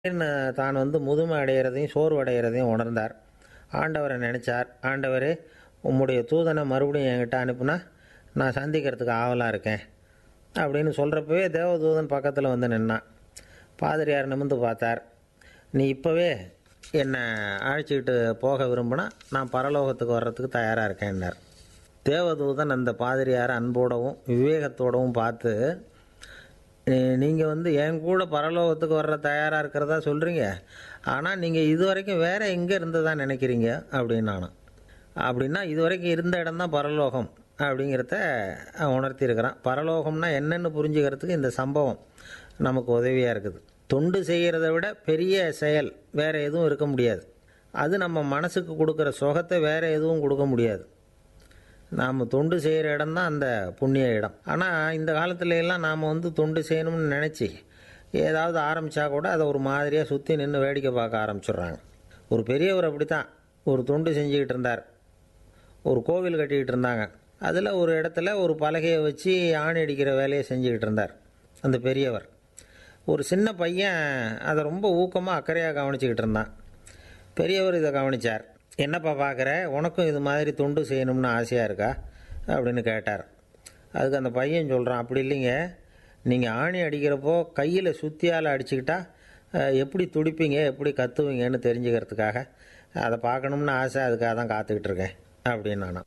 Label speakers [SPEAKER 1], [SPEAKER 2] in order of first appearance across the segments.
[SPEAKER 1] திடீர்னு தான் வந்து முதுமை அடைகிறதையும் சோர்வு அடைகிறதையும் உணர்ந்தார் ஆண்டவரை நினைச்சார் ஆண்டவரே உம்முடைய தூதனை மறுபடியும் என்கிட்ட அனுப்புனா நான் சந்திக்கிறதுக்கு ஆவலாக இருக்கேன் அப்படின்னு சொல்கிறப்பவே தேவதூதன் பக்கத்தில் வந்து நின்னான் பாதிரியார் நிமிர்ந்து பார்த்தார் நீ இப்போவே என்னை அழைச்சிக்கிட்டு போக விரும்பினா நான் பரலோகத்துக்கு வர்றதுக்கு தயாராக இருக்கேன்னார் தேவதூதன் அந்த பாதிரியாரை அன்போடவும் விவேகத்தோடவும் பார்த்து நீங்கள் வந்து என் கூட பரலோகத்துக்கு வர்ற தயாராக இருக்கிறதா சொல்கிறீங்க ஆனால் நீங்கள் இது வரைக்கும் வேறு எங்கே இருந்ததா நினைக்கிறீங்க அப்படின்னு நானும் அப்படின்னா இது வரைக்கும் இருந்த இடம் தான் பரலோகம் அப்படிங்கிறத உணர்த்தியிருக்கிறான் பரலோகம்னா என்னென்னு புரிஞ்சுக்கிறதுக்கு இந்த சம்பவம் நமக்கு உதவியாக இருக்குது தொண்டு செய்கிறத விட பெரிய செயல் வேறு எதுவும் இருக்க முடியாது அது நம்ம மனசுக்கு கொடுக்குற சுகத்தை வேறு எதுவும் கொடுக்க முடியாது நாம் தொண்டு செய்கிற இடம் தான் அந்த புண்ணிய இடம் ஆனால் இந்த காலத்துல எல்லாம் நாம் வந்து தொண்டு செய்யணும்னு நினச்சி ஏதாவது ஆரம்பித்தா கூட அதை ஒரு மாதிரியாக சுற்றி நின்று வேடிக்கை பார்க்க ஆரம்பிச்சிடுறாங்க ஒரு பெரியவர் அப்படி தான் ஒரு தொண்டு செஞ்சுக்கிட்டு இருந்தார் ஒரு கோவில் கட்டிக்கிட்டு இருந்தாங்க அதில் ஒரு இடத்துல ஒரு பலகையை வச்சு ஆணி அடிக்கிற வேலையை செஞ்சுக்கிட்டு இருந்தார் அந்த பெரியவர் ஒரு சின்ன பையன் அதை ரொம்ப ஊக்கமாக அக்கறையாக கவனிச்சுக்கிட்டு இருந்தான் பெரியவர் இதை கவனிச்சார் என்னப்பா பார்க்குற உனக்கும் இது மாதிரி தொண்டு செய்யணும்னு ஆசையாக இருக்கா அப்படின்னு கேட்டார் அதுக்கு அந்த பையன் சொல்கிறான் அப்படி இல்லைங்க நீங்கள் ஆணி அடிக்கிறப்போ கையில் சுத்தியால் அடிச்சுக்கிட்டா அஹ், எப்படி துடிப்பீங்க எப்படி கத்துவீங்கன்னு தெரிஞ்சுக்கிறதுக்காக அதை பார்க்கணும்னு ஆசை அதுக்காக தான் காத்துக்கிட்டு இருக்கேன் அப்படின்னு நானும்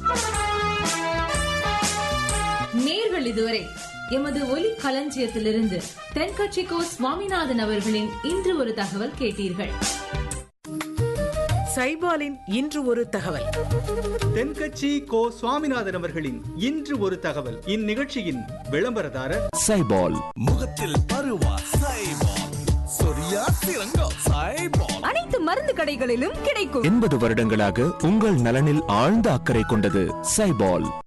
[SPEAKER 2] நேர்கள் இதுவரை எமது ஒலி களஞ்சியத்திலிருந்து தென்கட்சிக்கோ சுவாமிநாதன் அவர்களின் இன்று ஒரு தகவல் கேட்டீர்கள்
[SPEAKER 3] சைபாலின் இன்று ஒரு தகவல்
[SPEAKER 4] தென்கட்சி கோ சுவாமிநாதன் அவர்களின் இன்று ஒரு தகவல் இந்நிகழ்ச்சியின் விளம்பரதாரர்
[SPEAKER 5] சைபால்
[SPEAKER 6] முகத்தில் பருவா சைபால் சொரியா சிறங்கம் சைபால்
[SPEAKER 7] அனைத்து மருந்து கடைகளிலும் கிடைக்கும்
[SPEAKER 5] எண்பது வருடங்களாக உங்கள் நலனில் ஆழ்ந்த அக்கறை கொண்டது சைபால்